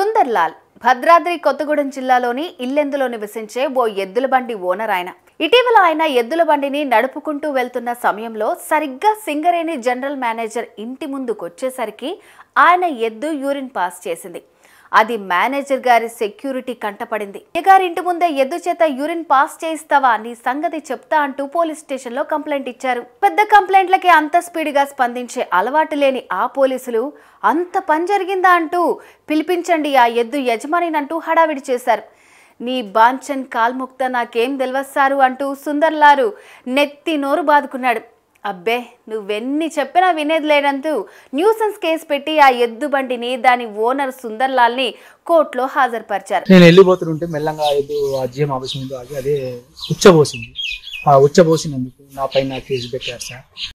సుందర్ లాల్ భద్రాద్రి కొత్తగూడెం జిల్లాలోని ఇల్లెందులో నివసించే ఓ ఎద్దుల బండి ఓనర్ ఆయన ఇటీవల ఆయన ఎద్దుల బండిని నడుపుకుంటూ వెళ్తున్న సమయంలో సరిగ్గా సింగరేణి జనరల్ మేనేజర్ ఇంటి ముందుకొచ్చేసరికి ఆయన ఎద్దు యూరిన్ పాస్ చేసింది అది మేనేజర్ గారి సెక్యూరిటీ కంటపడింది గారి ఇంటి ముందే ఎద్దు చేత యూరిన్ పాస్ చేయిస్తావా నీ సంగతి చెప్తా అంటూ పోలీస్ స్టేషన్ లో కంప్లైంట్ ఇచ్చారు పెద్ద కంప్లైంట్లకి అంత స్పీడ్గా స్పందించే అలవాటు లేని ఆ పోలీసులు అంత పని జరిగిందా అంటూ పిలిపించండి ఆ ఎద్దు యజమానినంటూ హడావిడి చేశారు నీ బాంచన్ కాల్ముక్త నాకేం తెలివస్తారు అంటూ సుందర్లారు నెత్తి నోరు బాదుకున్నాడు అబ్బే నువ్వెన్ని చెప్పినా వినేది లేనంటూ న్యూసెన్స్ కేసు పెట్టి ఆ ఎద్దు బండిని దాని ఓనర్ సుందర్లాల్ని కోర్టులో హాజరుపరిచారు నేను వెళ్ళిపోతుంటే మెల్లంగా ఏదో ఆ జిఎం ఆఫీస్ ముందు ఆగి అదే ఉచ్చబోసింది ఆ ఉచ్చబోసినందుకు నా పైన కేసు పెట్టారు సార్